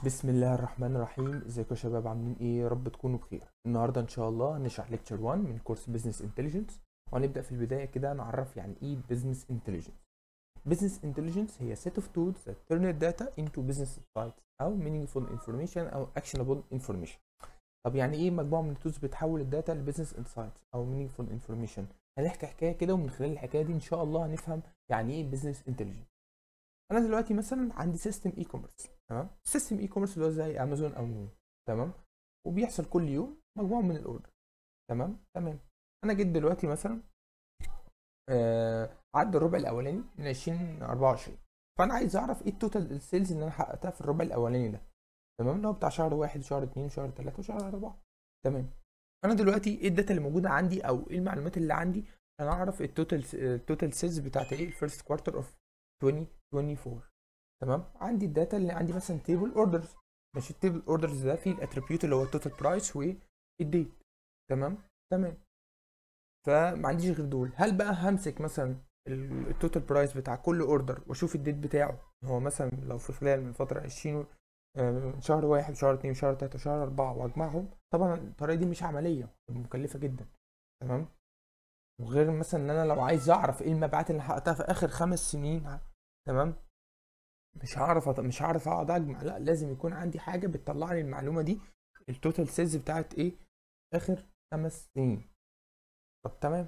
بسم الله الرحمن الرحيم ازيكم يا شباب عاملين ايه يا رب تكونوا بخير النهارده ان شاء الله هنشرح ليكتشر 1 من كورس بزنس انتليجنس وهنبدا في البدايه كده نعرف يعني ايه بزنس انتليجنس بزنس انتليجنس هي set of tools that turn data into business insights او meaningful information او actionable information طب يعني ايه مجموعه من التولز بتحول الداتا لبزنس انسايتس او meaningful information هنحكي حكايه كده ومن خلال الحكايه دي ان شاء الله هنفهم يعني ايه بزنس انتليجنس انا دلوقتي مثلا عندي سيستم اي كوميرس تمام سيستم اي كوميرس اللي هو زي امازون او نون تمام وبيحصل كل يوم مجموعه من الاوردر تمام تمام انا جيت دلوقتي مثلا آه عدى الربع الاولاني من 2024 فانا عايز اعرف ايه التوتال السيلز اللي انا حققتها في الربع الاولاني ده تمام اللي هو بتاع شهر واحد وشهر اتنين وشهر تلاته وشهر اربعه تمام انا دلوقتي ايه الداتا اللي موجوده عندي او ايه المعلومات اللي عندي انا اعرف التوتال التوتال سيلز بتاعت ايه الفيرست كوارتر اوف 2024 تمام عندي الداتا اللي عندي مثلا تيبل اوردرز ماشي التيبل اوردرز ده فيه الاتريبيوت اللي هو التوتال برايس والديت تمام تمام فما عنديش غير دول هل بقى همسك مثلا التوتال برايس بتاع كل اوردر واشوف الديت بتاعه هو مثلا لو في خلال من فتره 20 آه، شهر واحد شهر اتنين شهر تلاته شهر اربعه واجمعهم طبعا الطريقه دي مش عمليه مكلفه جدا تمام وغير مثلا ان انا لو عايز اعرف ايه المبيعات اللي حققتها في اخر خمس سنين تمام مش هعرف أط... مش هعرف اقعد اجمع لا لازم يكون عندي حاجه بتطلع لي المعلومه دي التوتال سيلز بتاعت ايه اخر خمس سنين طب تمام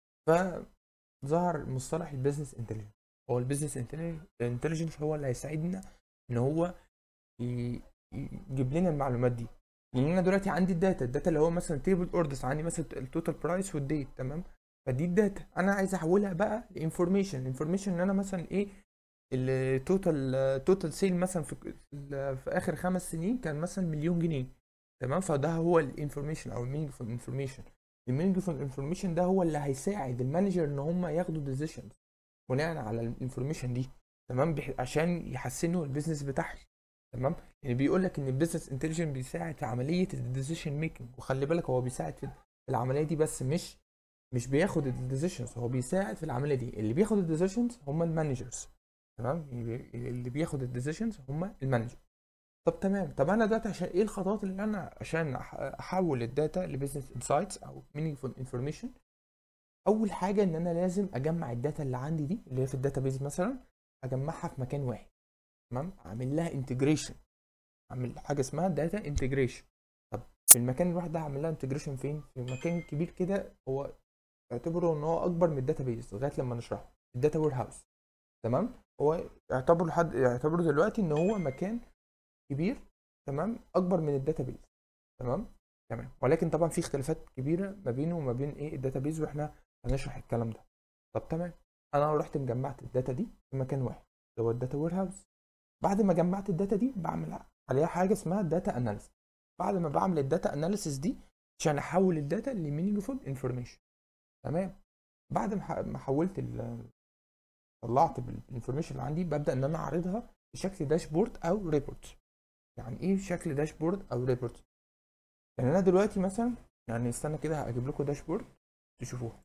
فظهر مصطلح البيزنس انتليجنس هو البيزنس انتليجنس هو اللي هيساعدنا ان هو ي- يجيب لنا المعلومات دي لان انا دلوقتي عندي الداتا الداتا اللي هو مثلا تيبل اوردرز عندي مثلا التوتال برايس والديت تمام فدي الداتا انا عايز احولها بقى لانفورميشن الانفورميشن ان انا مثلا ايه التوتال توتال سيل مثلا في في اخر خمس سنين كان مثلا مليون جنيه تمام فده هو الانفورميشن او المينينجفول انفورميشن المينينجفول انفورميشن ده هو اللي هيساعد المانجر ان هم ياخدوا ديسيشنز بناء على الانفورميشن دي تمام بح- عشان يحسنوا البيزنس بتاعهم تمام يعني بيقول لك ان البيزنس انتليجنس بيساعد في عمليه الديسيشن ميكنج وخلي بالك هو بيساعد في في العمليه دي بس مش مش بياخد الديسيشنز هو بيساعد في العمليه دي اللي بياخد الديسيشنز هم المانجرز تمام يعني اللي بياخد الديسيشنز هم المانجر طب تمام طب انا دلوقتي عشان ايه الخطوات اللي انا عشان أح- احول الداتا لبزنس انسايتس او meaningful انفورميشن اول حاجه ان انا لازم اجمع الداتا اللي عندي دي اللي هي في الداتابيز مثلا اجمعها في مكان واحد تمام اعمل لها انتجريشن اعمل حاجه اسمها داتا انتجريشن طب في المكان الواحد ده اعمل لها انتجريشن فين في مكان كبير كده هو اعتبره ان هو اكبر من الداتابيز لغايه لما نشرحه الداتا وير هاوس تمام هو يعتبر لحد يعتبره دلوقتي ان هو مكان كبير تمام اكبر من الداتابيز تمام تمام ولكن طبعا في اختلافات كبيره ما بينه وما بين ايه الداتابيز واحنا هنشرح الكلام ده طب تمام انا رحت مجمعت الداتا دي في مكان واحد اللي هو الداتا وير هاوس بعد ما جمعت الداتا دي بعمل عليها حاجه اسمها داتا اناليسيس بعد ما بعمل الداتا اناليسيس دي عشان احول الداتا لمينينجفول انفورميشن تمام بعد ما ح- ما حولت ال- طلعت بالانفورميشن اللي عندي ببدا ان انا اعرضها بشكل داشبورد او ريبورت يعني ايه شكل داشبورد او ريبورت يعني انا دلوقتي مثلا يعني استنى كده هجيب لكم داشبورد تشوفوها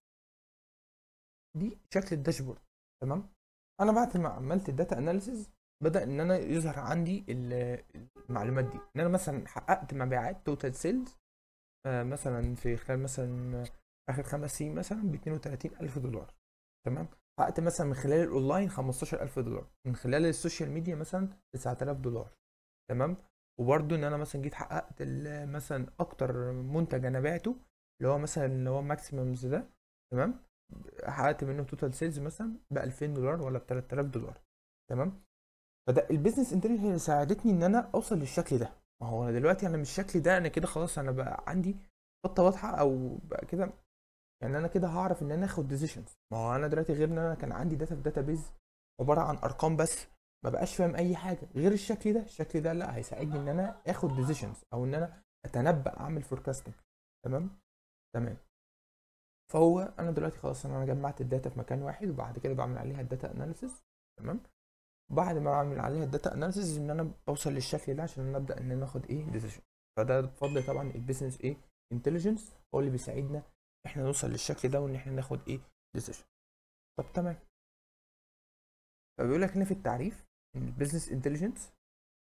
دي شكل الداشبورد تمام انا بعد ما عملت الداتا اناليسيز بدا ان انا يظهر عندي ال- المعلومات دي ان انا مثلا حققت مبيعات توتال سيلز مثلا في خلال مثلا اخر خمس سنين مثلا ب 32 الف دولار تمام حققت مثلا من خلال الاونلاين 15000 دولار من خلال السوشيال ميديا مثلا 9000 دولار تمام وبرده ان انا مثلا جيت حققت ال- مثلا اكتر منتج انا بعته اللي هو مثلا اللي هو ماكسيممز ده تمام حققت منه توتال سيلز مثلا ب 2000 دولار ولا ب 3000 دولار تمام فده البيزنس انتليجنس اللي ساعدتني ان انا اوصل للشكل ده ما هو انا دلوقتي انا مش الشكل ده انا كده خلاص انا بقى عندي خطه واضحه او بقى كده يعني انا كده هعرف ان انا اخد ديسيشنز ما هو انا دلوقتي غير ان انا كان عندي داتا في داتابيز عباره عن ارقام بس ما بقاش فاهم اي حاجه غير الشكل ده الشكل ده لا هيساعدني ان انا اخد ديسيشنز او ان انا اتنبأ اعمل فوركاستنج تمام تمام فهو انا دلوقتي خلاص انا جمعت الداتا في مكان واحد وبعد كده بعمل عليها الداتا اناليسيس تمام بعد ما اعمل عليها الداتا اناليسيس ان انا اوصل للشكل ده عشان انا ابدا ان انا اخد ايه ديسيشن فده بفضل طبعا البيزنس ايه انتليجنس هو اللي بيساعدنا احنا نوصل للشكل ده وان احنا ناخد ايه ديسيشن طب تمام فبيقول لك هنا في التعريف ان البيزنس انتليجنس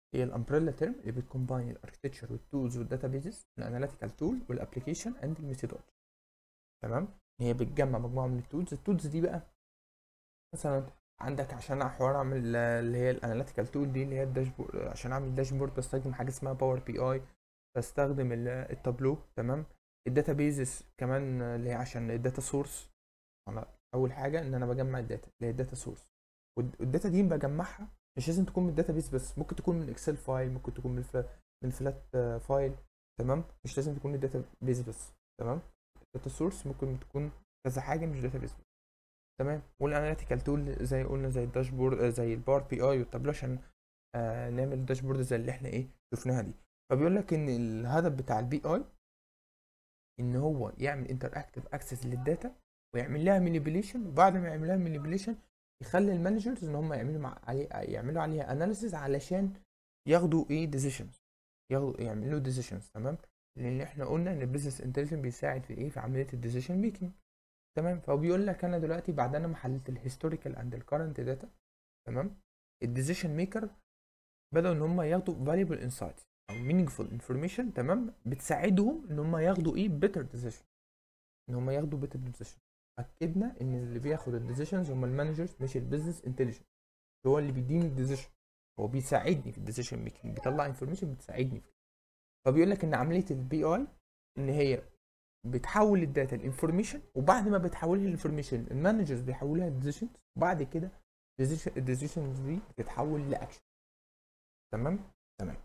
هي الامبريلا تيرم اللي بتكومباين الاركتشر والتولز والداتابيزز الاناليتيكال تول والابلكيشن اند الميثودولوجي تمام هي بتجمع مجموعه من التولز التولز دي بقى مثلا عندك عشان حوار اعمل اللي هي الاناليتيكال تول دي اللي هي الداشبورد عشان اعمل داشبورد بستخدم حاجه اسمها باور بي اي بستخدم ال- التابلو تمام الداتابيزز كمان اللي هي عشان الداتا سورس انا اول حاجه ان انا بجمع الداتا اللي هي الداتا سورس والداتا دي بجمعها مش لازم تكون من الداتابيز بس ممكن تكون من اكسل فايل ممكن تكون من فلا من فلات فايل تمام مش لازم تكون الداتابيز بس تمام الداتا سورس ممكن تكون كذا حاجه مش داتابيز بس تمام والاناليتيكال تول زي قلنا زي الداشبورد آه، زي الباور بي اي والتابلو عشان آه نعمل داشبورد زي اللي احنا ايه شفناها دي فبيقول لك ان الهدف بتاع البي اي ان هو يعمل انتر اكتف اكسس للداتا ويعمل لها مانيبيوليشن وبعد ما يعمل لها مانيبيوليشن يخلي المانجرز ان هم يعملوا مع عليه يعملوا عليها اناليسيز علشان ياخدوا ايه ديسيشنز ياخدوا يعملوا ديسيشنز تمام لان احنا قلنا ان البيزنس انتليجنس بيساعد في ايه في عمليه الديسيشن ميكنج تمام فهو بيقول لك انا دلوقتي بعد انا ما حللت الهيستوريكال اند الكرنت داتا تمام الديسيشن ميكر بدأوا ان هم ياخدوا valuable insights او meaningful information تمام بتساعدهم ان هم ياخدوا ايه better decision ان هم ياخدوا better decision اكدنا ان اللي بياخد الديسيشنز هم المانجرز مش البيزنس انتليجنس هو اللي بيديني الديسيشن هو بيساعدني في الديسيشن ميكنج بيطلع انفورميشن بتساعدني فيه فبيقول لك ان عمليه البي اي ان هي بتحول الداتا الانفورميشن وبعد ما بتحولها الانفورميشن المانجرز بيحولوها لديسيشنز وبعد كده الديسيشنز دي بتتحول لاكشن تمام تمام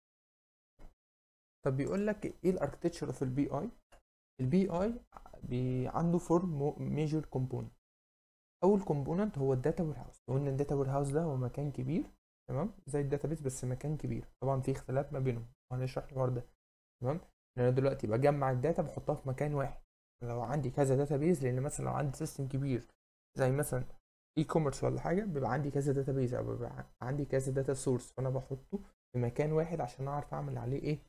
طب بيقول لك ايه الاركتشر اوف البي اي البي اي بي عنده فور ميجر كومبوننت اول كومبوننت هو الداتا وير هاوس قلنا الداتا وير هاوس ده هو مكان كبير تمام زي الداتابيس بس مكان كبير طبعا في اختلاف ما بينهم وهنشرح الحوار ده تمام لان انا دلوقتي بجمع الداتا بحطها في مكان واحد لو عندي كذا داتابيز لان مثلا لو عندي سيستم كبير زي مثلا اي كوميرس ولا حاجه بيبقى عندي كذا داتابيز او بيبقى عندي كذا داتا سورس فانا بحطه في مكان واحد عشان اعرف اعمل عليه ايه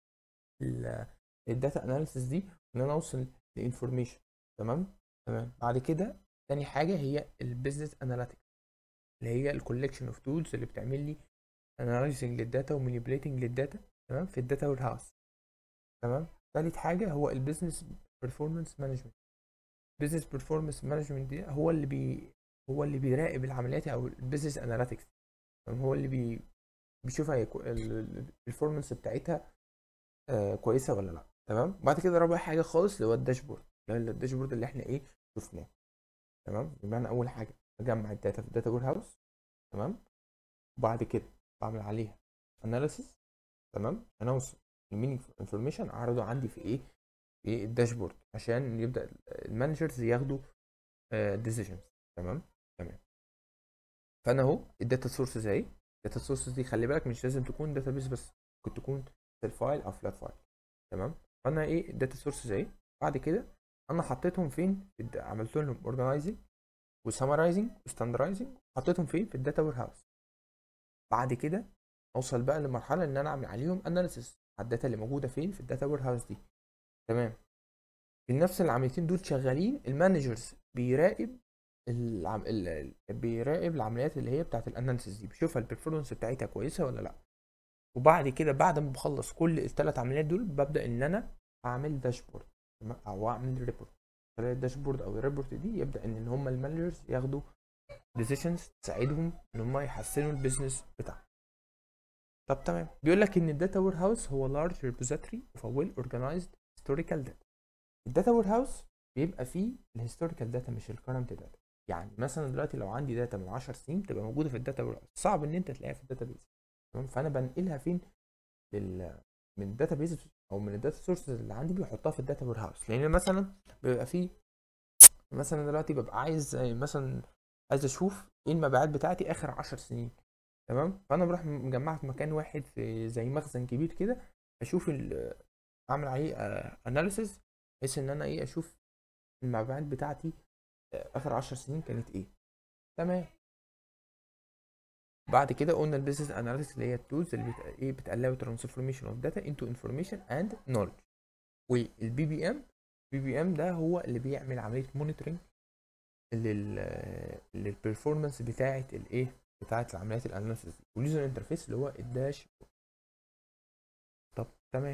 الداتا اناليسيس دي ان انا اوصل لانفورميشن تمام تمام بعد كده تاني حاجه هي البيزنس اناليتكس اللي هي الكولكشن اوف تولز اللي بتعمل لي اناليزنج للداتا ومانيبيوليتنج للداتا تمام في الداتا وير هاوس تمام تالت حاجه هو البيزنس بيرفورمانس مانجمنت بيزنس بيرفورمانس مانجمنت دي هو اللي بي هو اللي بيراقب العمليات او البيزنس اناليتكس هو اللي بي بيشوف هي البرفورمانس بتاعتها آه كويسه ولا لا تمام بعد كده رابع حاجه خالص اللي هو الداشبورد اللي هو الداشبورد اللي احنا ايه شفناه تمام بمعنى اول حاجه بجمع الداتا في الداتا وير هاوس تمام وبعد كده بعمل عليها اناليسيس تمام انا اوصل المينينج انفورميشن اعرضه عندي في ايه في الداشبورد عشان يبدا المانجرز ياخدوا ديسيجنز تمام تمام فانا اهو الداتا سورسز اهي الداتا سورسز دي خلي بالك مش لازم تكون داتابيس بس ممكن تكون فايل او فلات فايل تمام فانا ايه الداتا سورسز اهي بعد كده انا حطيتهم فين عملت لهم اورجنايزنج وسمرايزنج وستاندرايزنج حطيتهم فين في الداتا وير هاوس بعد كده اوصل بقى لمرحله ان انا اعمل عليهم اناليسيس على الداتا اللي موجوده فين في الداتا وير هاوس دي تمام في نفس العمليتين دول شغالين المانجرز بيراقب العم... ال... بيراقب العمليات اللي هي بتاعت الاناليسيس دي بيشوفها البرفورمانس بتاعتها كويسه ولا لا وبعد كده بعد ما بخلص كل الثلاث عمليات دول ببدا ان انا اعمل داشبورد او اعمل ريبورت خلال الداشبورد او الريبورت دي يبدا ان هم المانجرز ياخدوا ديسيشنز تساعدهم ان هم يحسنوا البيزنس بتاعهم طب تمام بيقول لك ان الداتا وير هاوس هو لارج ريبوزيتوري اوف ويل اورجانيزد هيستوريكال داتا الداتا وير هاوس بيبقى فيه الهيستوريكال داتا مش الكرنت داتا يعني مثلا دلوقتي لو عندي داتا من 10 سنين تبقى موجوده في الداتا وير هاوس صعب ان انت تلاقيها في الداتا بيز تمام فانا بنقلها فين لل من الداتا بيز او من الداتا سورسز اللي عندي بيحطها في الداتا وير هاوس لان مثلا بيبقى فيه مثلا دلوقتي ببقى عايز مثلا عايز اشوف ايه المبيعات بتاعتي اخر 10 سنين تمام فانا بروح مجمعها في مكان واحد في زي مخزن كبير كده اشوف اعمل عليه اناليسيز بحيث ان انا ايه اشوف المبيعات بتاعتي اخر 10 سنين كانت ايه تمام بعد كده قلنا البيزنس اناليسيس اللي هي التولز اللي بت... ايه بتالاو ترانسفورميشن اوف داتا انتو انفورميشن اند نولج والبي بي ام البي بي ام ده هو اللي بيعمل عمليه مونيتورنج لل للبرفورمانس بتاعه الايه بتاعه العمليات الاناليسيس واليوزر انترفيس اللي هو الداش طب تمام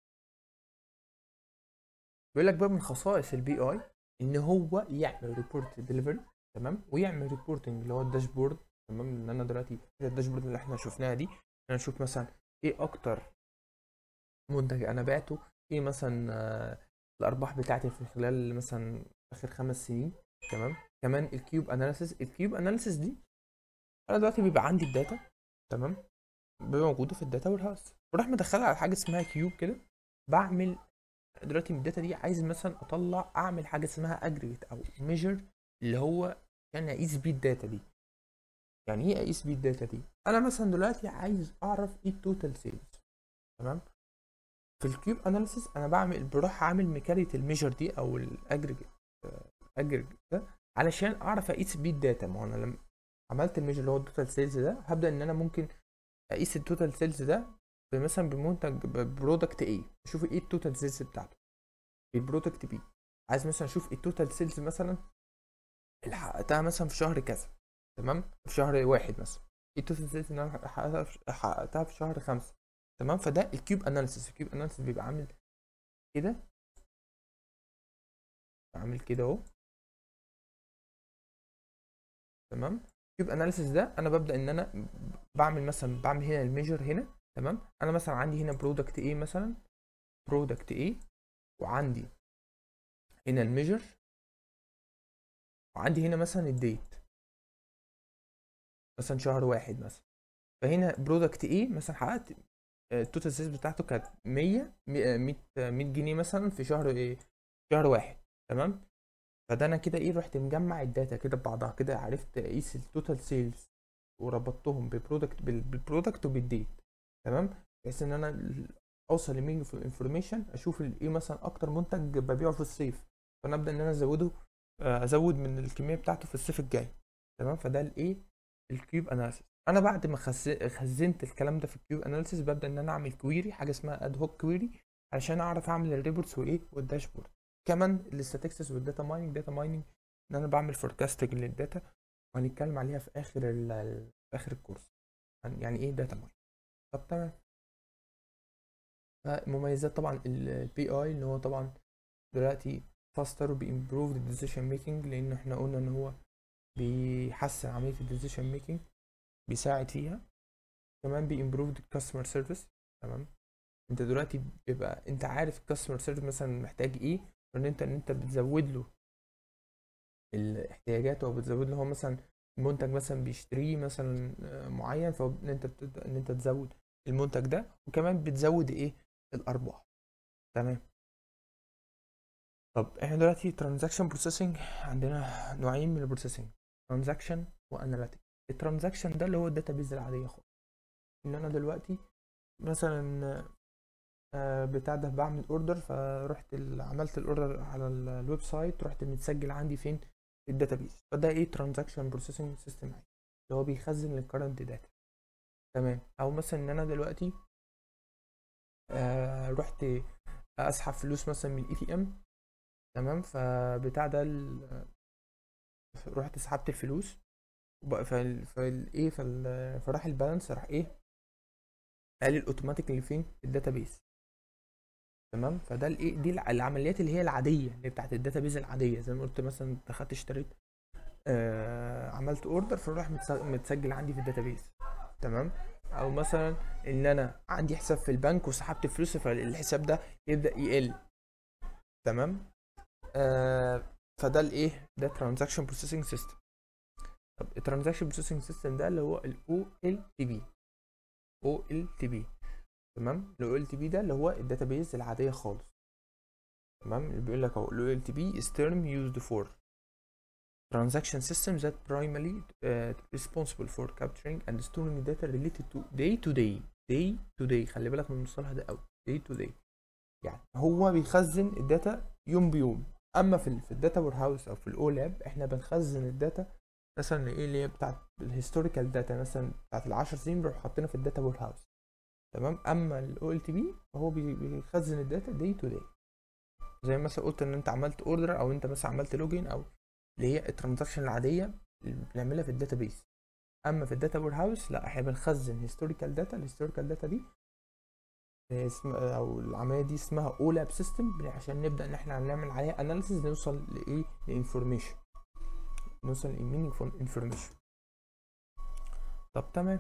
بيقول لك بقى من خصائص البي اي ان هو يعمل ريبورت ديليفري تمام ويعمل ريبورتنج اللي هو الداشبورد تمام ان انا دلوقتي الداشبورد اللي احنا شفناها دي انا اشوف مثلا ايه اكتر منتج انا بعته ايه مثلا آه، الارباح بتاعتي في خلال مثلا اخر خمس سنين تمام كمان الكيوب اناليسيس الكيوب اناليسيس دي انا دلوقتي بيبقى عندي الداتا تمام بيبقى موجوده في الداتا وير هاوس بروح مدخلها على حاجه اسمها كيوب كده بعمل دلوقتي من الداتا دي عايز مثلا اطلع اعمل حاجه اسمها اجريت او ميجر اللي هو يعني اقيس بيه الداتا دي يعني ايه اقيس بيه الداتا دي انا مثلا دلوقتي عايز اعرف ايه التوتال سيلز تمام في الكيوب اناليسيس انا بعمل بروح اعمل ميكانية الميجر دي او الاجريجيت اجريجيت ده علشان اعرف اقيس بيه الداتا ما هو انا لما عملت الميجر اللي هو التوتال سيلز ده هبدا ان انا ممكن اقيس التوتال سيلز ده مثلا بمنتج برودكت ايه اشوف ايه التوتال سيلز بتاعته بالبرودكت بي عايز مثلا اشوف التوتال سيلز مثلا اللي حققتها مثلا في شهر كذا تمام في شهر واحد مثلا ايه التوتال سيلز اللي انا حققتها في حققتها في شهر خمسة تمام فده الكيوب اناليسيس الكيوب اناليسيس بيبقى عامل كده عامل كده اهو تمام كيوب اناليسيس ده انا ببدا ان انا بعمل مثلا بعمل هنا الميجر هنا تمام انا مثلا عندي هنا برودكت ايه مثلا برودكت ايه وعندي هنا الميجر وعندي هنا مثلا الديت مثلا شهر واحد مثلا فهنا برودكت ايه مثلا حققت التوتال سيلز بتاعته كانت 100 100 100 جنيه مثلا في شهر ايه شهر واحد تمام فده انا كده ايه رحت مجمع الداتا كده ببعضها كده عرفت اقيس التوتال سيلز وربطتهم ببرودكت بالبرودكت وبالديت تمام بحيث ان انا اوصل لمينينجفول انفورميشن اشوف ايه مثلا اكتر منتج ببيعه في الصيف فانا ابدا ان انا ازوده ازود من الكميه بتاعته في الصيف الجاي تمام فده الايه الكيوب اناليسيس انا بعد ما خزنت الكلام ده في الكيوب اناليسيس ببدا ان انا اعمل كويري حاجه اسمها اد هوك كويري عشان اعرف اعمل الريبورتس وايه والداشبورد كمان الاستاتكسس والداتا مايننج داتا مايننج ان انا بعمل فوركاستنج للداتا وهنتكلم عليها في اخر في اخر الكورس يعني ايه داتا مايننج طب تمام فمميزات طبعا البي اي اللي هو طبعا دلوقتي فاستر وبيمبروف الديسيشن ميكنج لان احنا قلنا ان هو بيحسن عمليه الديسيشن ميكنج بيساعد فيها كمان بيمبروف الكاستمر سيرفيس تمام انت دلوقتي بيبقى انت عارف الكاستمر سيرفيس مثلا محتاج ايه ان انت ان انت بتزود له الاحتياجات او بتزود له هو مثلا منتج مثلا بيشتريه مثلا معين فان انت بتبدا ان انت تزود المنتج ده وكمان بتزود ايه الارباح تمام طب احنا دلوقتي ترانزاكشن بروسيسنج عندنا نوعين من البروسيسنج ترانزاكشن واناليتيك الترانزاكشن ده اللي هو الداتابيز العاديه خالص ان انا دلوقتي مثلا بتاع ده بعمل اوردر فرحت عملت الاوردر على الويب سايت رحت متسجل عندي فين في الداتابيز فده ايه ترانزاكشن بروسيسنج سيستم اللي هو بيخزن الكرنت داتا تمام او مثلا ان انا دلوقتي آه رحت اسحب فلوس مثلا من الاي تي ام تمام فبتاع ده رحت سحبت الفلوس فال فال ايه فال فراح البالانس راح ايه قال لي الاوتوماتيك اللي فين الداتابيز تمام فده الايه دي العمليات اللي هي العاديه اللي بتاعت الداتابيز العاديه زي ما قلت مثلا دخلت اشتريت آه عملت اوردر فراح متسجل عندي في الداتابيز تمام او مثلا ان انا عندي حساب في البنك وسحبت فلوس فالحساب ده يبدا يقل تمام آه فده الايه ده ترانزاكشن بروسيسنج سيستم طب الترانزاكشن بروسيسنج سيستم ده اللي هو الاو ال تي بي او ال تي بي تمام الاو ال تي بي ده اللي هو الداتابيز العاديه خالص تمام اللي بيقول لك اهو الاو ال تي بي is term used for transaction system that primarily uh, responsible for capturing and storing data related to day to day day to day خلي بالك من المصطلح ده قوي day to day يعني هو بيخزن الداتا يوم بيوم اما في في الداتا وير هاوس او في الاو لاب احنا بنخزن الداتا مثلا ايه اللي هي بتاعت الهيستوريكال داتا مثلا بتاعت ال10 سنين بنروح حاطينها في الداتا وير هاوس تمام اما الاو ال تي بي فهو بيخزن الداتا داي تو داي زي مثلا قلت ان انت عملت اوردر او انت مثلا عملت لوجين او اللي هي الترانزاكشن العاديه اللي بنعملها في الداتابيس اما في الداتا وير هاوس لا احنا بنخزن هيستوريكال داتا الهيستوريكال داتا دي اسم او العمليه دي اسمها اولاب سيستم عشان نبدا ان احنا نعمل عليها اناليسيز نوصل لايه لانفورميشن نوصل لمينينج انفورميشن طب تمام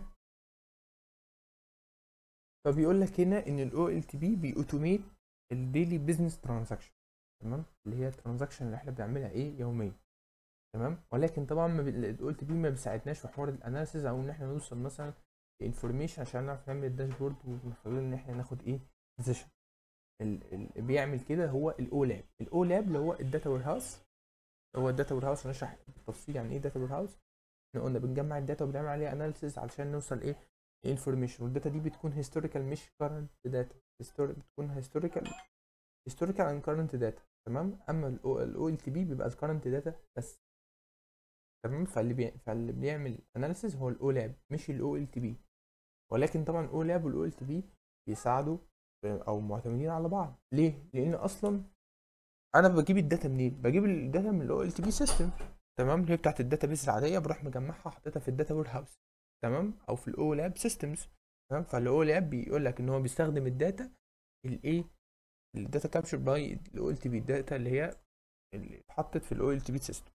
فبيقول لك هنا ان الاو ال تي بي بيأوتوميت الديلي بزنس ترانزاكشن تمام اللي هي الترانزاكشن اللي احنا بنعملها ايه يوميا تمام ولكن طبعا الاو ال تي بي ما بيساعدناش في حوار الاناليسيز او ان احنا نوصل مثلا لانفورميشن عشان نعرف نعمل الداشبورد ومن خلال ان احنا ناخد ايه بوزيشن اللي بيعمل كده هو الاو لاب الاو لاب اللي هو الداتا وير هاوس هو الداتا وير هاوس هنشرح بالتفصيل يعني ايه داتا وير هاوس احنا قلنا بنجمع الداتا وبنعمل عليها اناليسيز علشان نوصل ايه انفورميشن والداتا دي بتكون هيستوريكال مش كارنت داتا بتكون هيستوريكال هيستوريكال اند كارنت داتا تمام اما الاو ال تي بي بيبقى الكارنت داتا بس تمام فاللي بي... فاللي بيعمل اناليسيز هو الاو لاب مش الاو ال تي بي ولكن طبعا الاو لاب والاو ال تي بي بيساعدوا او معتمدين على بعض ليه لان اصلا انا بجيب الداتا منين بجيب الداتا من الاو ال تي بي سيستم تمام اللي هي بتاعت الداتا بيس العاديه بروح مجمعها حاططها في الداتا وير هاوس تمام او في الاو لاب سيستمز تمام فالاو لاب بيقول لك ان هو بيستخدم الداتا الايه الداتا كابشر باي الاو ال تي بي الداتا اللي هي اللي اتحطت في الاو ال تي بي سيستم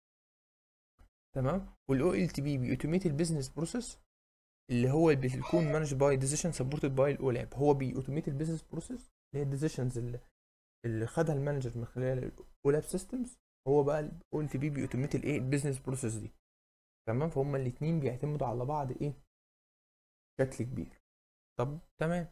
تمام والاو ال تي بي بيوتوميت البيزنس بروسيس اللي هو بيكون مانج باي ديسيشن سبورتد باي الاو لاب هو بيوتوميت البيزنس بروسيس اللي هي الديسيشنز اللي, اللي خدها المانجر من خلال الاو لاب سيستمز هو بقى الاو ال تي بي بيوتوميت الايه البيزنس بروسيس دي تمام فهم الاثنين بيعتمدوا على بعض ايه بشكل كبير طب تمام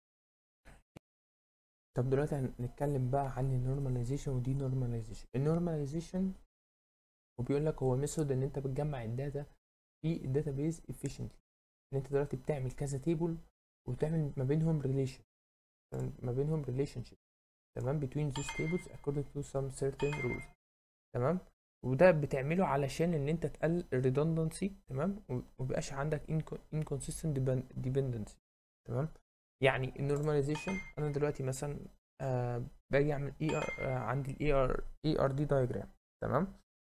طب دلوقتي هنتكلم بقى عن النورماليزيشن ودي نورماليزيشن النورماليزيشن وبيقول لك هو ميثود ان انت بتجمع الداتا في الداتابيز efficiently ان انت دلوقتي بتعمل كذا تيبل وتعمل ما بينهم ريليشن ما بينهم ريليشن شيب تمام between these tables according to some certain rules تمام وده بتعمله علشان ان انت تقلل الريدندنسي تمام ومبقاش عندك inconsistent dependency تمام يعني النورماليزيشن انا دلوقتي مثلا آه باجي اعمل اي ار آه عندي الاي ار اي ار دي دايجرام تمام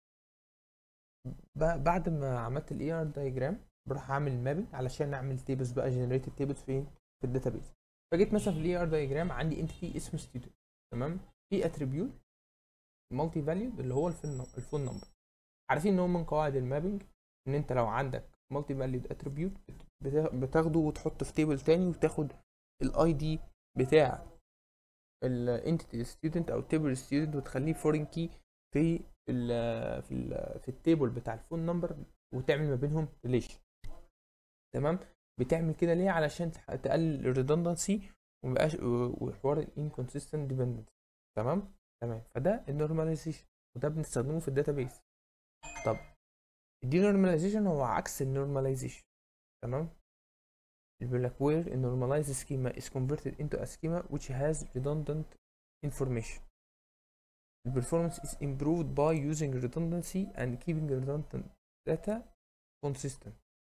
بعد ما عملت الاي ار دايجرام بروح اعمل مابنج علشان اعمل تيبلز بقى جنريتد تيبلز فين في الداتابيز فجيت مثلا في الاي ار دايجرام عندي انتيتي اسمه ستودنت تمام في اتريبيوت مالتي فاليود اللي هو الفون نمبر عارفين ان هو من قواعد المابنج ان انت لو عندك مالتي فاليود اتريبيوت بتاخده وتحطه في تيبل تاني وتاخد الاي دي بتاع الانتيتي ستودنت او التيبل ستودنت وتخليه فورين كي في ال في ال في التيبل بتاع الفون نمبر وتعمل ما بينهم ريليشن تمام بتعمل كده ليه علشان تقلل الريدندنسي ومبقاش وحوار الانكونسيستنت ديبندنس تمام تمام فده النورماليزيشن وده بنستخدمه في الداتابيس طب الدي نورماليزيشن هو عكس النورماليزيشن تمام اللي بيقول لك where a normalized schema is converted into a schema which has redundant information the performance is improved by using redundancy and keeping redundant data consistent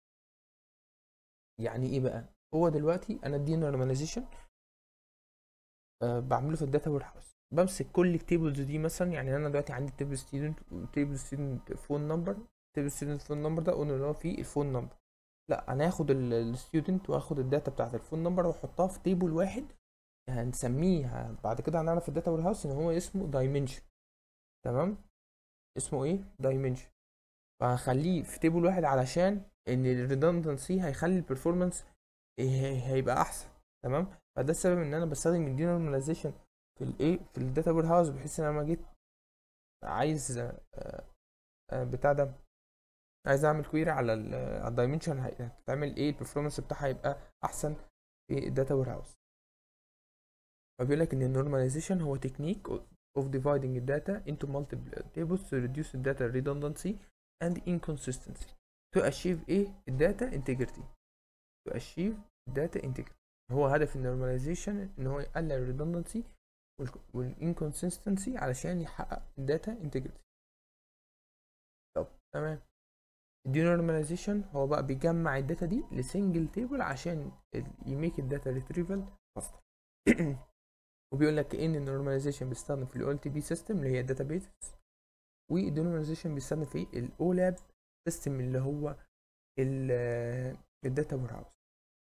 يعني ايه بقى هو دلوقتي انا دي نورماليزيشن أه بعمله في الداتا وير هاوس بمسك كل التيبلز دي مثلا يعني انا دلوقتي عندي تيبل ستودنت وتيبل ستودنت فون نمبر تيبل ستودنت فون نمبر ده قلنا اللي هو فيه الفون نمبر لا انا هاخد الستودنت واخد الداتا بتاعت الفون نمبر واحطها في تيبل واحد هنسميه بعد كده هنعرف في الداتا وير هاوس ان هو اسمه دايمنشن تمام اسمه ايه دايمنشن فهخليه في تيبل واحد علشان ان الريدندنسي هيخلي البرفورمانس هيبقى احسن تمام فده السبب ان انا بستخدم الدي نورماليزيشن في الايه في الداتا وير هاوس بحيث ان انا لما جيت عايز بتاع ده عايز اعمل كويري على الدايمنشن هتعمل ايه البرفورمانس بتاعها هيبقى احسن في الداتا وير هاوس فبيقول لك ان النورماليزيشن هو تكنيك of dividing the data into multiple tables to reduce the data redundancy and inconsistency to achieve ايه الداتا integrity to achieve data integrity هو هدف النورماليزيشن ان هو يقلل الريدندنسي والانكونسستنسي علشان يحقق الداتا integrity طب تمام الدينورماليزيشن هو بقى بيجمع الداتا دي لسنجل تيبل عشان يميك الداتا ريتريفال فاستر وبيقول لك ان النورماليزيشن بيستخدم في الاو تي بي سيستم اللي هي الداتا بيز والدينورماليزيشن بيستخدم في الاو لاب سيستم اللي هو الداتا وير هاوس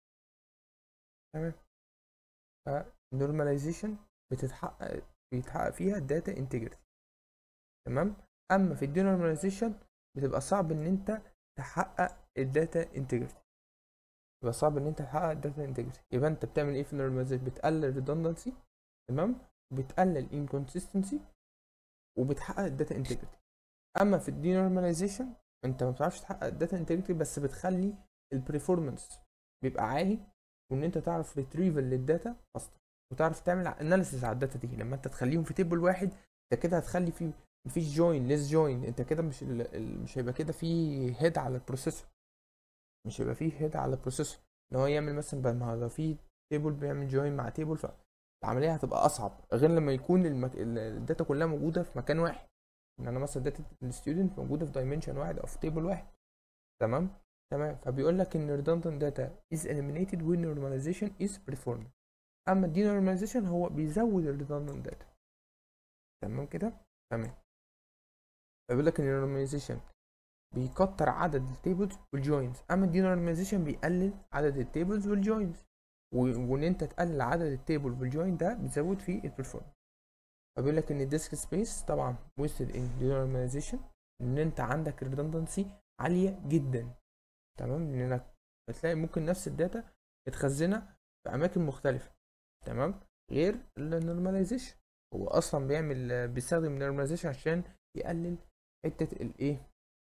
تمام فالنورماليزيشن بتتحقق بيتحقق فيها الداتا انتجريتي تمام اما في الدينورماليزيشن بتبقى صعب ان انت تحقق الداتا انتجريتي يبقى صعب ان انت تحقق الداتا انتجريتي يبقى انت بتعمل ايه في النورماليزيشن بتقلل redundancy تمام بتقلل inconsistency وبتحقق الداتا انتجريتي اما في الدينورماليزيشن انت ما بتعرفش تحقق الداتا انتجريتي بس بتخلي البرفورمانس بيبقى عالي وان انت تعرف ريتريفل للداتا اصلا وتعرف تعمل اناليسيس على الداتا دي لما انت تخليهم في تيبل واحد انت كده هتخلي فيه مفيش جوين ليس جوين انت كده مش ال... ال- مش هيبقى كده في هيد على البروسيسور مش هيبقى فيه هيد على البروسيسور ان هو يعمل مثلا بدل ما هو لو في تيبل بيعمل جوين مع تيبل فالعمليه هتبقى اصعب غير لما يكون المك... ال- الداتا كلها موجوده في مكان واحد ان انا مثلا داتا الستودنت موجوده في دايمنشن واحد او في تيبل واحد تمام تمام فبيقول لك ان redundant data is eliminated when normalization is performed اما الدي normalization هو بيزود ال redundant data تمام كده تمام فبيقول لك ان normalization بيكتر عدد التيبلز والجوينز اما الدي normalization بيقلل عدد التيبلز والجوينز وان انت تقلل عدد التيبل والجوين ده بتزود في البرفورمانس فبيقول لك ان الديسك سبيس طبعا wasted in denormalization ان انت عندك redundancy عاليه جدا تمام لانك بتلاقي ممكن نفس الداتا متخزنه في اماكن مختلفه تمام غير النورماليزيشن هو اصلا بيعمل بيستخدم النورماليزيشن عشان يقلل حته الايه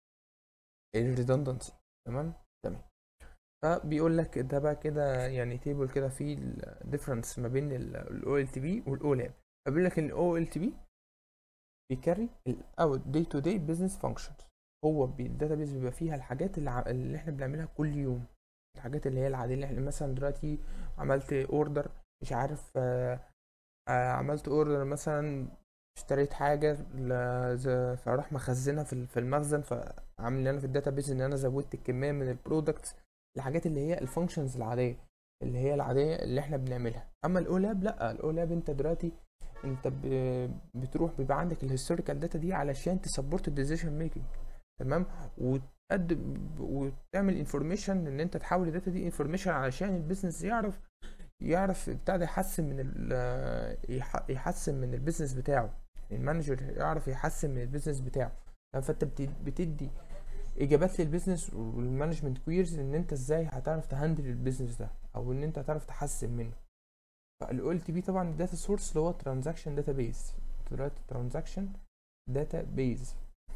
الريدندنسي تمام تمام فبيقول لك ده بقى كده يعني تيبل كده فيه الديفرنس ما بين الاو ال تي بي والاو لاب فبيقول لك ان الاو ال تي بي بيكري الاوت داي تو داي بزنس فانكشنز هو الداتابيز بيبقى فيها الحاجات اللي, ع- اللي احنا بنعملها كل يوم الحاجات اللي هي العاديه اللي احنا مثلا دلوقتي عملت اوردر مش عارف آه، آه، عملت اوردر مثلا اشتريت حاجه ل- ز- فاروح مخزنها في ال- في المخزن فعامل انا في الداتابيز ان انا زودت الكميه من البرودكتس الحاجات اللي هي الفانكشنز العاديه اللي هي العاديه اللي احنا بنعملها اما الاولاب لا الاولاب انت دلوقتي انت ب- بتروح بيبقى عندك الهيستوريكال داتا دي علشان تسبورت الديسيشن ميكنج تمام وتقدم وتعمل انفورميشن ان انت تحول الداتا دي انفورميشن علشان البيزنس يعرف يعرف بتاع ده يحسن من ال يح- يحسن من البيزنس بتاعه المانجر يعرف يحسن من البيزنس بتاعه تمام؟ فانت بت- بتدي اجابات للبيزنس والمانجمنت كويرز ان انت ازاي هتعرف تهندل البيزنس ده او ان انت هتعرف تحسن منه فالاو ال تي بي طبعا الداتا سورس اللي هو ترانزاكشن داتا بيز دلوقتي ترانزاكشن داتا بيز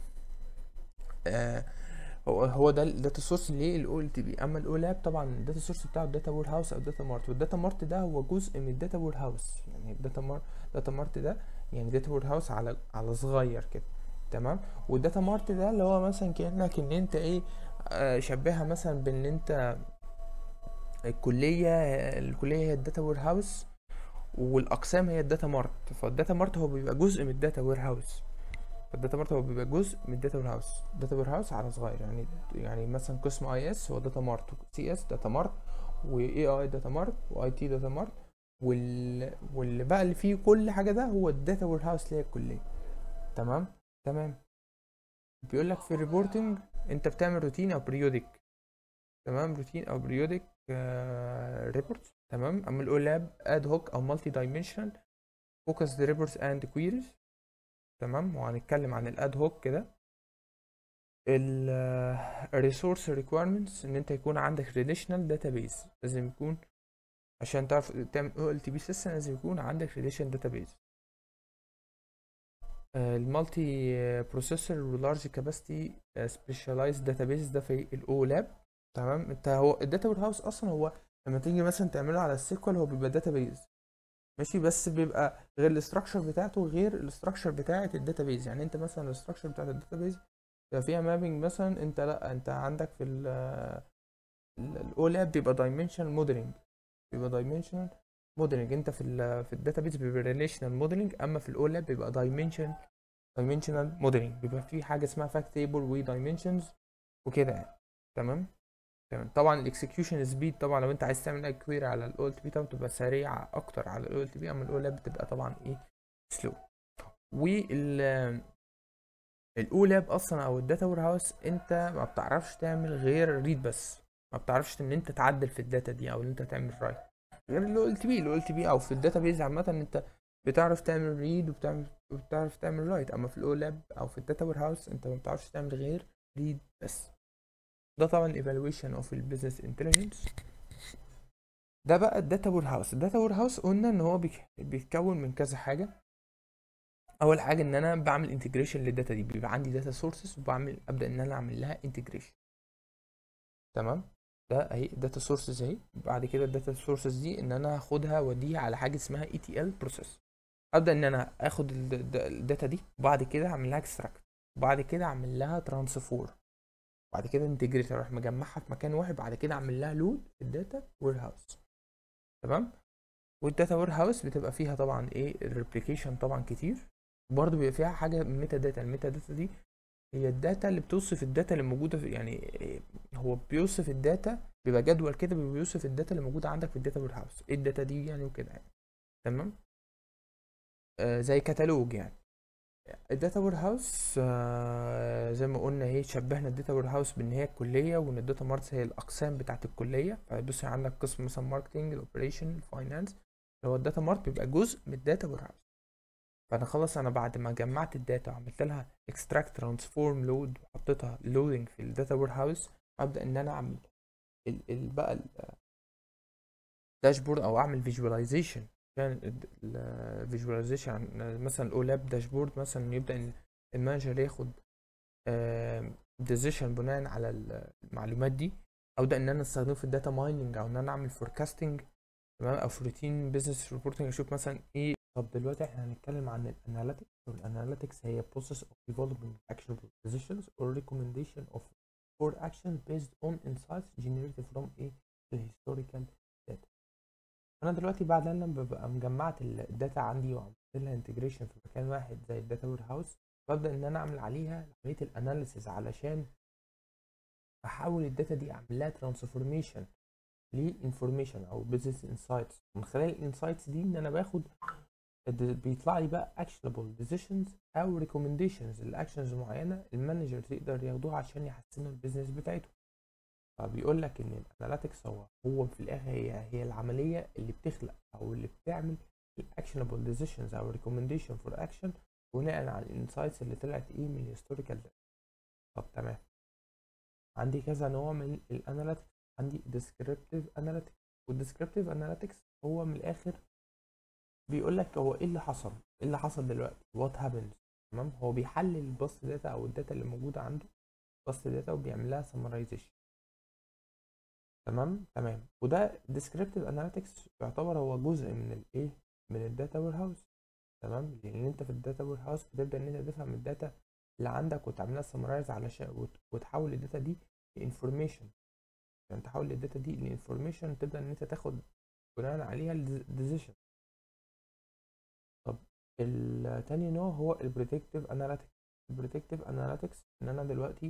هو هو ده الداتا سورس للاو ال تي بي اما الاو لاب طبعا الداتا سورس بتاعه الداتا وير هاوس او الداتا مارت والداتا مارت ده هو جزء من الداتا وير هاوس يعني الداتا مارت داتا مارت ده يعني داتا وير هاوس على على صغير كده تمام والداتا مارت ده اللي هو مثلا كانك ان انت ايه آه، شبهها مثلا بان انت الكليه الكليه هي الداتا وير هاوس والاقسام هي الداتا مارت فالداتا مارت هو بيبقى جزء من الداتا وير هاوس فالداتا مارت هو بيبقى جزء من الداتا وير هاوس داتا وير هاوس على صغير يعني يعني مثلا قسم اي اس هو داتا مارت سي اس داتا مارت واي اي داتا مارت واي تي داتا مارت وال واللي بقى اللي فيه كل حاجه ده هو الداتا وير هاوس اللي هي الكليه تمام تمام بيقول لك في الريبورتنج انت بتعمل روتين او بريودك تمام روتين او بريودك ريبورتس تمام اما الاو لاب اد هوك او مالتي دايمنشنال فوكس ريبورتس اند كويريز تمام وهنتكلم عن الاد هوك كده الريسورس ريكويرمنتس ان انت يكون عندك ريليشنال داتابيز لازم يكون عشان تعرف تعمل او ال تي بي سيستم لازم يكون عندك ريليشن داتابيز المالتي بروسيسور ولارج كاباسيتي سبيشاليزد داتابيز ده في الاو لاب تمام انت هو الداتا وير هاوس اصلا هو لما تيجي مثلا تعمله على السيكوال هو بيبقى داتابيز ماشي بس بيبقى غير الاستراكشر بتاعته غير الاستراكشر بتاعه الداتابيز يعني انت مثلا الاستراكشر بتاعه الداتابيز بيبقى فيها مابنج مثلا انت لا انت عندك في الاو لاب بيبقى دايمنشنال موديلنج بيبقى دايمنشنال موديلنج انت في ال في الداتابيز بيبقى ريليشنال موديلنج اما في الاو لاب بيبقى دايمنشن دايمنشنال موديلنج بيبقى في حاجه اسمها فاكت تيبل ودايمنشنز وكده يعني تمام تمام طبعا الاكسكيوشن سبيد طبعا لو انت عايز تعمل اي كويري على الاو ال تي بي طبعا بتبقى سريعه اكتر على الاو ال تي بي اما الاو لاب بتبقى طبعا ايه سلو وال الاو لاب اصلا او الداتا وير هاوس انت ما بتعرفش تعمل غير ريد بس ما بتعرفش ان انت تعدل في الداتا دي او ان انت تعمل رايت غير الاو ال تي بي الاو ال تي بي او في الداتا بيز عامه انت بتعرف تعمل ريد وبتعمل وبتعرف تعمل رايت اما في الاو لاب او في الداتا وير هاوس انت ما بتعرفش تعمل غير ريد بس ده طبعا ايفالويشن اوف البيزنس انتليجنس ده بقى الداتا وير هاوس الداتا وير هاوس قلنا ان هو بيك- بيتكون من كذا حاجه اول حاجه ان انا بعمل انتجريشن للداتا دي بيبقى عندي داتا سورسز وبعمل ابدا ان انا اعمل لها انتجريشن تمام ده اهي الداتا سورسز اهي بعد كده الداتا سورسز دي ان انا هاخدها واديها على حاجه اسمها اي تي ال بروسيس ابدا ان انا اخد ال- الد- الداتا دي وبعد كده اعمل لها اكستراكت وبعد كده اعمل لها ترانسفور بعد كده انتجريت اروح مجمعها في مكان واحد بعد كده اعمل لها لود في الداتا وير هاوس تمام والداتا وير هاوس بتبقى فيها طبعا ايه الريبليكيشن طبعا كتير برضه بيبقى فيها حاجه ميتا داتا الميتا داتا دي هي الداتا اللي بتوصف الداتا اللي موجوده في يعني إيه، هو بيوصف الداتا بيبقى جدول كده بيبقى بيوصف الداتا اللي موجوده عندك في الداتا وير هاوس ايه الداتا دي يعني وكده يعني تمام آه زي كتالوج يعني الداتا وير هاوس آه زي ما قلنا هي شبهنا الداتا وير هاوس بان هي الكليه وان الداتا مارتس هي الاقسام بتاعه الكليه فبص عندك قسم مثلا ماركتنج الاوبريشن الفاينانس اللي هو الداتا مارت بيبقى جزء من الداتا وير هاوس فانا خلاص انا بعد ما جمعت الداتا وعملت لها اكستراكت ترانسفورم لود وحطيتها لودنج في الداتا وير هاوس ابدا ان انا اعمل ال ال بقى الداشبورد او اعمل فيجواليزيشن كان الفيجواليزيشن مثلا الاولاب داشبورد مثلا يبدا ان المانجر ياخد ديسيشن بناء على المعلومات دي ابدا ان انا استخدمه في الداتا مايننج او ان انا اعمل فوركاستنج تمام او في روتين بزنس ريبورتنج اشوف مثلا ايه طب دلوقتي احنا هنتكلم عن الاناليتكس والاناليتكس هي process of developing actionable decisions or recommendation of for action based on insights generated from a historical data انا دلوقتي بعد ان انا ببقى مجمعت الداتا عندي وعملت لها انتجريشن في مكان واحد زي الداتا وير هاوس ببدا ان انا اعمل عليها عمليه الاناليسيز علشان احول الداتا دي اعمل لها ترانسفورميشن لانفورميشن او بزنس انسايتس من خلال الانسايتس دي ان انا باخد الد- بيطلع لي بقى actionable decisions او recommendations الاكشنز معينه المانجر يقدر ياخدوها عشان يحسنوا البيزنس بتاعته فبيقول لك ان الاناليتكس هو هو في الاخر هي هي العمليه اللي بتخلق او اللي بتعمل الاكشنبل ديسيشنز او ريكومنديشن فور اكشن بناء على الانسايتس اللي طلعت ايه من الهيستوريكال داتا طب تمام عندي كذا نوع من الاناليتكس عندي descriptive analytics والديسكريبتيف اناليتكس هو من الاخر بيقول لك هو ايه اللي حصل ايه اللي حصل دلوقتي وات هابنز تمام هو بيحلل الباست داتا او الداتا اللي موجوده عنده باست داتا وبيعمل لها سمرايزيشن تمام تمام وده descriptive analytics يعتبر هو جزء من الايه من الداتا وير هاوس تمام لان انت في الداتا وير هاوس بتبدا ان انت تفهم الداتا اللي عندك وتعملها سمرايز علشان وت- وتحول الداتا دي لانفورميشن يعني تحول الداتا دي لانفورميشن تبدا ان انت تاخد بناء عليها الديسيشن طب التاني نوع هو البريدكتيف اناليتكس البريدكتيف اناليتكس ان انا دلوقتي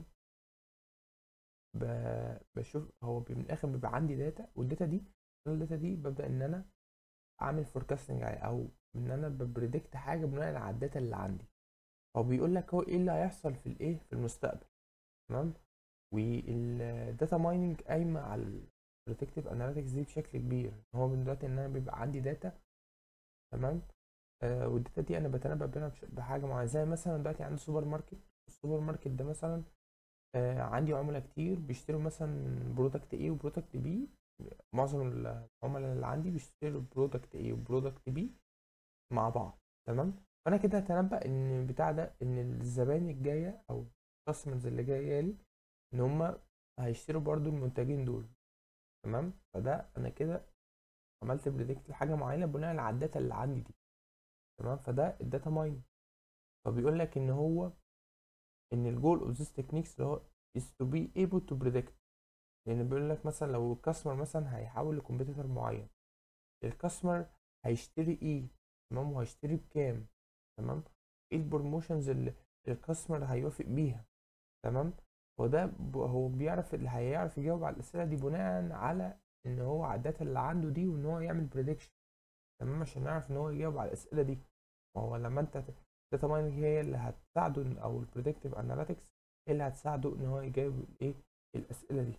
ب- بشوف هو بي- من الاخر بيبقى عندي داتا والداتا دي أنا الداتا دي ببدا ان انا اعمل فوركاستنج او ان انا ببريدكت حاجه بناء على الداتا اللي عندي هو بيقول لك هو ايه اللي هيحصل في الايه في المستقبل تمام والداتا مايننج قايمه على البريدكتيف اناليتكس دي بشكل كبير هو من دلوقتي ان انا بيبقى عندي داتا تمام آه والداتا دي انا بتنبأ بينها بش- بحاجه معينه زي مثلا دلوقتي عندي سوبر ماركت السوبر ماركت ده مثلا آه عندي عملاء كتير بيشتروا مثلا برودكت A وبرودكت B معظم العملاء اللي عندي بيشتروا برودكت A وبرودكت B مع بعض تمام فانا كده اتنبأ ان بتاع ده ان الزبائن الجايه او الكاستمرز اللي جايه لي ان هم هيشتروا برضو المنتجين دول تمام فده انا كده عملت بريدكت لحاجه معينه بناء على الداتا اللي عندي دي تمام فده الداتا ماين فبيقول لك ان هو ان الجول اوف ذيس تكنيكس اللي هو is to be able to predict لان بيقول لك مثلا لو الكاستمر مثلا هيحول لكمبيوتر معين الكاستمر هيشتري ايه تمام وهيشتري بكام تمام ايه البروموشنز اللي الكاستمر هيوافق بيها تمام هو ده ب- هو بيعرف اللي هيعرف يجاوب على الاسئله دي بناء على ان هو على الداتا اللي عنده دي وان هو يعمل بريدكشن تمام عشان يعرف ان هو يجاوب على الاسئله دي ما هو لما انت ت- الداتا مايننج هي اللي هتساعده او البريدكتيف اناليتكس هي اللي هتساعده ان هو يجاوب الايه الاسئله دي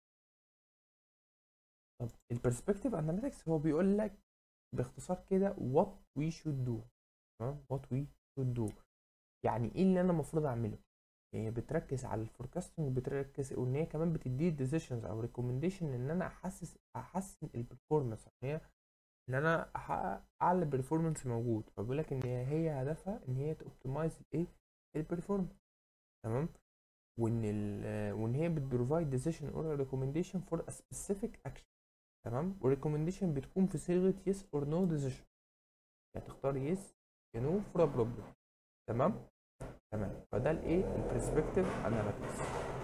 طب البرسبكتيف اناليتكس هو بيقول لك باختصار كده what we should do تمام what we should do يعني ايه اللي انا المفروض اعمله هي بتركز على الفوركاستنج وبتركز وان هي كمان بتدي ديسيشنز او ريكومنديشن ان انا احسس احسن البرفورمانس هي ان انا احقق اعلى برفورمانس موجود فبيقول لك ان هي هدفها ان هي توبتمايز الايه البرفورمانس تمام وان ال وان هي بتبروفايد ديسيشن اور ريكومنديشن فور ا سبيسيفيك اكشن تمام والريكومنديشن بتكون في صيغه يس اور نو ديسيشن يعني تختار يس يا نو فور ا بروبلم تمام تمام فده الايه البرسبكتيف اناليتكس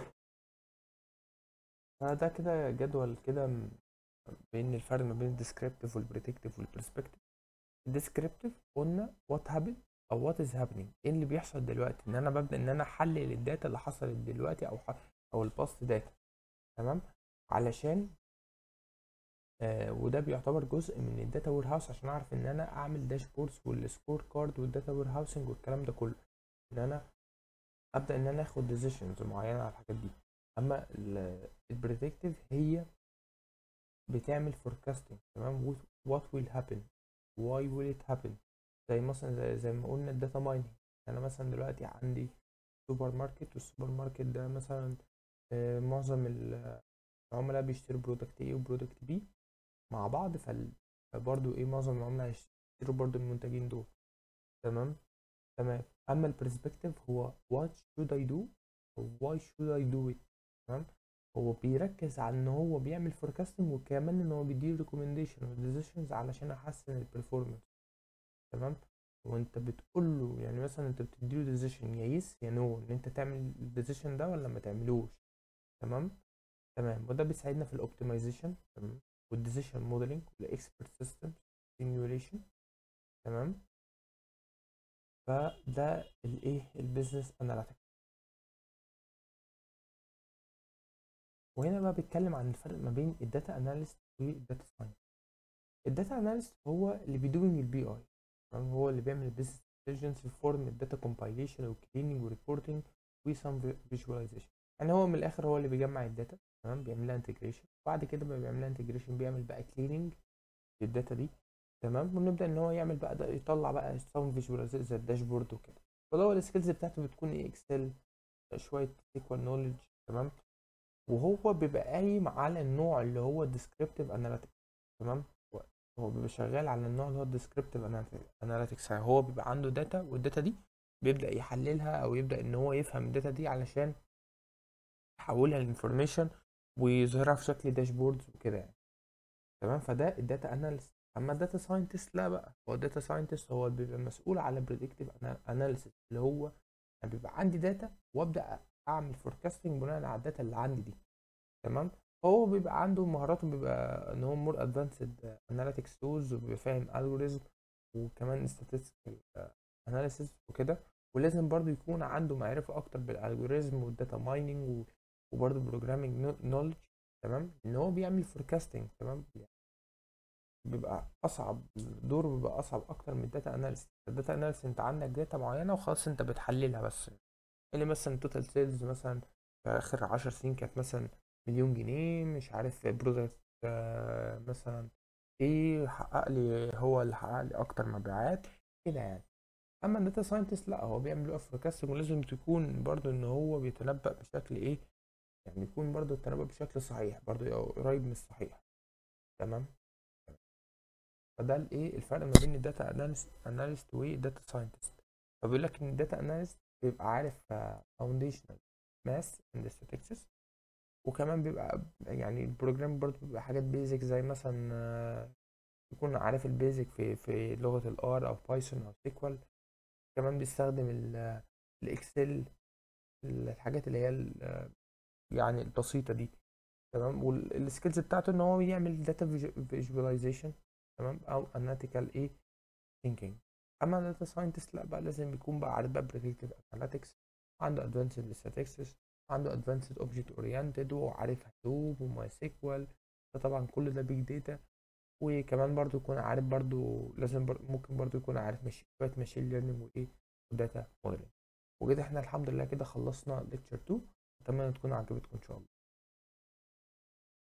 فده كده جدول كده م- بين الفرق ما بين الديسكريبتيف والبريدكتيف والبرسبكتيف الديسكريبتيف قلنا وات هابن او وات از هابينج ايه اللي بيحصل دلوقتي ان انا ببدا ان انا احلل الداتا اللي حصلت دلوقتي او ح... او الباست داتا تمام علشان آه وده بيعتبر جزء من الداتا وير هاوس عشان اعرف ان انا اعمل داشبوردز والسكور كارد والداتا وير هاوسنج والكلام ده كله ان انا ابدا ان انا اخد ديسيشنز معينه على الحاجات دي اما البريدكتيف هي بتعمل فوركاستنج تمام what will happen why will it happen زي مثلا زي, زي ما قلنا الداتا مايننج انا مثلا دلوقتي عندي سوبر ماركت والسوبر ماركت ده مثلا آه، معظم ال- العملاء بيشتروا برودكت ايه وبرودكت بي مع بعض فال- فبرضه ايه معظم العملاء هيشتروا برضه المنتجين دول تمام تمام اما البرسبكتيف هو what should I do أو why should I do it تمام هو بيركز على ان هو بيعمل فوركاستنج وكمان ان هو بيديله ريكومنديشن وديسيشنز علشان احسن البرفورمانس تمام وانت بتقول له يعني مثلا انت بتديله ديسيشن يا يس يا نو ان انت تعمل الديسيشن ده ولا ما تعملوش تمام تمام وده بيساعدنا في الاوبتمايزيشن تمام والديسيشن موديلنج والاكسبرت سيستم سيميوليشن تمام فده الايه البيزنس اناليتكس وهنا بقى بيتكلم عن الفرق ما بين الداتا اناليست والداتا ساينس الداتا اناليست هو اللي بيدوينج البي اي هو اللي بيعمل البيزنس انتليجنس في فورم الداتا كومبايليشن وكليننج وريبورتنج وسام فيجواليزيشن يعني هو من الاخر هو اللي بيجمع الداتا تمام بيعمل لها انتجريشن بعد كده بقى بيعمل لها انتجريشن بيعمل بقى كليننج للداتا دي تمام ونبدا ان هو يعمل بقى ده يطلع بقى سام فيجواليزيشن زي الداشبورد وكده فده هو السكيلز بتاعته بتكون ايه اكسل شويه سيكوال نولج تمام وهو بيبقى قايم على النوع اللي هو descriptive analytics تمام هو بيبقى شغال على النوع اللي هو descriptive analytics يعني هو بيبقى عنده داتا والداتا دي بيبدأ يحللها او يبدأ ان هو يفهم الداتا دي علشان يحولها لانفورميشن ويظهرها في شكل داشبوردز وكده يعني تمام فده الداتا اناليست اما الداتا ساينتست لا بقى هو الداتا ساينتست هو اللي بيبقى مسؤول على بريدكتيف اناليسيس اللي هو يعني بيبقى عندي داتا وابدا اعمل فوركاستنج بناء على الداتا اللي عندي دي تمام هو بيبقى عنده مهاراته بيبقى ان هو مور ادفانسد اناليتكس تولز وبيبقى فاهم الجوريزم وكمان statistical اناليسيس وكده ولازم برضو يكون عنده معرفة اكتر بالالجوريزم والداتا مايننج وبرضو بروجرامينج نولج تمام ان هو بيعمل فوركاستنج تمام بيبقى اصعب دوره بيبقى اصعب اكتر من الداتا اناليسيس الداتا اناليسيس انت عندك داتا معينة وخلاص انت بتحللها بس اللي مثلا توتال سيلز مثلا في اخر عشر سنين كانت مثلا مليون جنيه مش عارف برودكت مثلا ايه حقق لي هو اللي حقق لي اكتر مبيعات كده يعني اما الداتا ساينتست لا هو بيعمل له فوركاستنج ولازم تكون برضو ان هو بيتنبأ بشكل ايه يعني يكون برضو التنبؤ بشكل صحيح برضو يبقى قريب من الصحيح تمام فده الايه الفرق ما بين الداتا اناليست والداتا ساينتست فبيقول لك ان الداتا اناليست بيبقى عارف فاونديشنال ماس اند statistics وكمان بيبقى يعني البروجرام برضه بيبقى حاجات بيزك زي مثلا آه، يكون عارف البيزك في في لغة الار او بايثون او سيكوال كمان بيستخدم ال- الاكسل الحاجات اللي هي ال- يعني البسيطة دي تمام والسكيلز بتاعته ان هو يعمل داتا فيجواليزيشن تمام او اناليتيكال ايه ثينكينج اما الداتا ساينتست لا بقى لازم يكون بقى عارف بقى بريدكتيف اناليتكس عنده ادفانسد statistics عنده ادفانسد اوبجكت اورينتد وعارف هدوب وماي سيكوال فطبعا كل ده بيج داتا وكمان برضو يكون عارف برضو لازم بر... ممكن برضو يكون عارف مش... شويه ماشين ليرنينج وايه وداتا موديلنج وكده احنا الحمد لله كده خلصنا ليكتشر 2 اتمنى تكون عجبتكم ان شاء الله